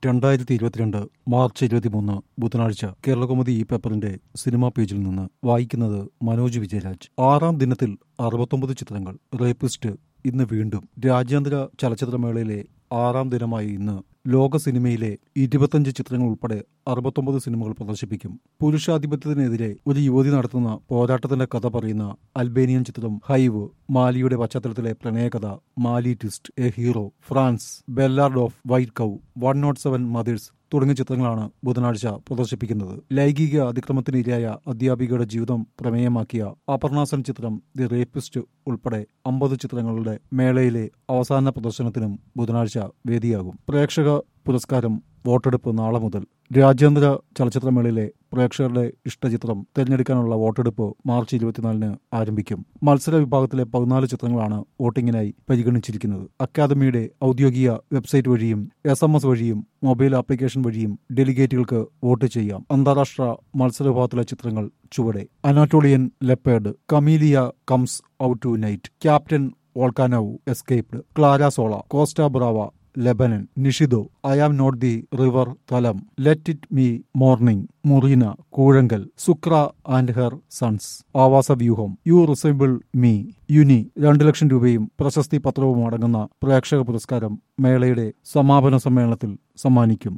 രണ്ടായിരത്തി ഇരുപത്തിരണ്ട് മാർച്ച് ഇരുപത്തിമൂന്ന് ബുധനാഴ്ച കേരളകൗമുദി ഈ പേപ്പറിന്റെ സിനിമാ പേജിൽ നിന്ന് വായിക്കുന്നത് മനോജ് വിജയരാജ് ആറാം ദിനത്തിൽ അറുപത്തൊമ്പത് ചിത്രങ്ങൾ റേപ്പിസ്റ്റ് ഇന്ന് വീണ്ടും രാജ്യാന്തര ചലച്ചിത്രമേളയിലെ ആറാം ദിനമായ ഇന്ന് ലോക സിനിമയിലെ ഇരുപത്തഞ്ച് ചിത്രങ്ങൾ ഉൾപ്പെടെ അറുപത്തൊമ്പത് സിനിമകൾ പ്രദർശിപ്പിക്കും പുരുഷാധിപത്യത്തിനെതിരെ ഒരു യുവതി നടത്തുന്ന പോരാട്ടത്തിന്റെ കഥ പറയുന്ന അൽബേനിയൻ ചിത്രം ഹൈവ് മാലിയുടെ പശ്ചാത്തലത്തിലെ പ്രണയകഥ Mali twist a hero France ballad of white cow one not seven mothers തുടങ്ങിയ ചിത്രങ്ങളാണ് ബുധനാഴ്ച പ്രദർശിപ്പിക്കുന്നത് ലൈംഗിക അതിക്രമത്തിന് ഇരയായ അധ്യാപികയുടെ ജീവിതം പ്രമേയമാക്കിയ അപർണാസൻ ചിത്രം ദി റേപ്പിസ്റ്റ് ഉൾപ്പെടെ അമ്പത് ചിത്രങ്ങളുടെ മേളയിലെ അവസാന പ്രദർശനത്തിനും ബുധനാഴ്ച വേദിയാകും പ്രേക്ഷക പുരസ്കാരം വോട്ടെടുപ്പ് നാളെ മുതൽ രാജ്യാന്തര ചലച്ചിത്രമേളയിലെ പ്രേക്ഷകരുടെ ഇഷ്ടചിത്രം തിരഞ്ഞെടുക്കാനുള്ള വോട്ടെടുപ്പ് മാർച്ച് ഇരുപത്തിനാലിന് ആരംഭിക്കും മത്സര വിഭാഗത്തിലെ പതിനാല് ചിത്രങ്ങളാണ് വോട്ടിംഗിനായി പരിഗണിച്ചിരിക്കുന്നത് അക്കാദമിയുടെ ഔദ്യോഗിക വെബ്സൈറ്റ് വഴിയും എസ് എം എസ് വഴിയും മൊബൈൽ ആപ്ലിക്കേഷൻ വഴിയും ഡെലിഗേറ്റുകൾക്ക് വോട്ട് ചെയ്യാം അന്താരാഷ്ട്ര മത്സര വിഭാഗത്തിലെ ചിത്രങ്ങൾ ചുവടെ Anatolian leopard Camila comes out tonight captain volcano escaped Clara Sola Costa Brava Lebanon Nishidho I am not the river തലം let it me morning Murina Koozhangal Sukra and her sons Aavasavyuham you resemble me യുനി രണ്ടു ലക്ഷം രൂപയും പ്രശസ്തി പത്രവും അടങ്ങുന്ന പ്രേക്ഷക പുരസ്കാരം മേളയുടെ സമാപന സമ്മേളനത്തിൽ സമ്മാനിക്കും